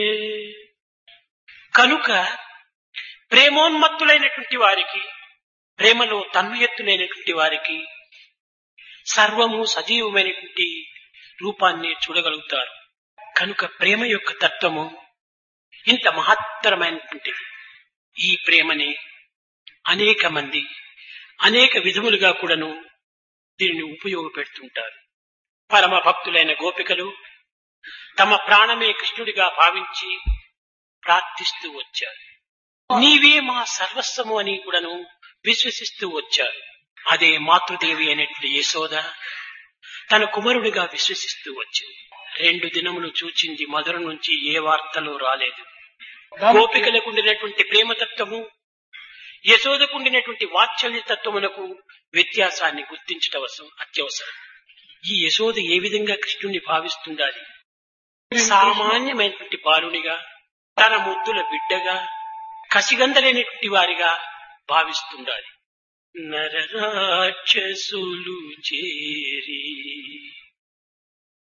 కనుక ప్రేమోన్మత్తులైనటువంటి వారికి ప్రేమలో తన్మయత్తులైనటువంటి వారికి సర్వము సజీవమైనటువంటి రూపాన్ని చూడగలుగుతారు కనుక ప్రేమ యొక్క తత్వము ఇంత మహత్తరమైనటువంటిది ఈ ప్రేమని అనేక మంది అనేక విధములుగా కూడాను దీనిని ఉపయోగపెడుతుంటారు పరమ భక్తులైన గోపికలు తమ ప్రాణమే కృష్ణుడిగా భావించి ప్రార్థిస్తూ వచ్చారు నీవే మా సర్వస్వము అని కూడాను విశ్వసిస్తూ వచ్చారు అదే మాతృదేవి అయినటువంటి యశోద తన కుమారుడిగా విశ్వసిస్తూ వచ్చింది రెండు దినములు చూచింది మధుర నుంచి ఏ వార్తలు రాలేదు గోపికలకు ఉండినటువంటి ప్రేమతత్వము యశోదకుండినటువంటి వాత్సల్య తత్వమునకు వ్యత్యాసాన్ని గుర్తించటం అవసరం అత్యవసరం ఈ యశోద ఏ విధంగా కృష్ణుణ్ణి భావిస్తుండాలి సామాన్యమైనటువంటి బాలునిగా తన ముద్దుల బిడ్డగా కసిగందలైనటువంటి వారిగా భావిస్తుండాలి నరరాక్షసులు చేరి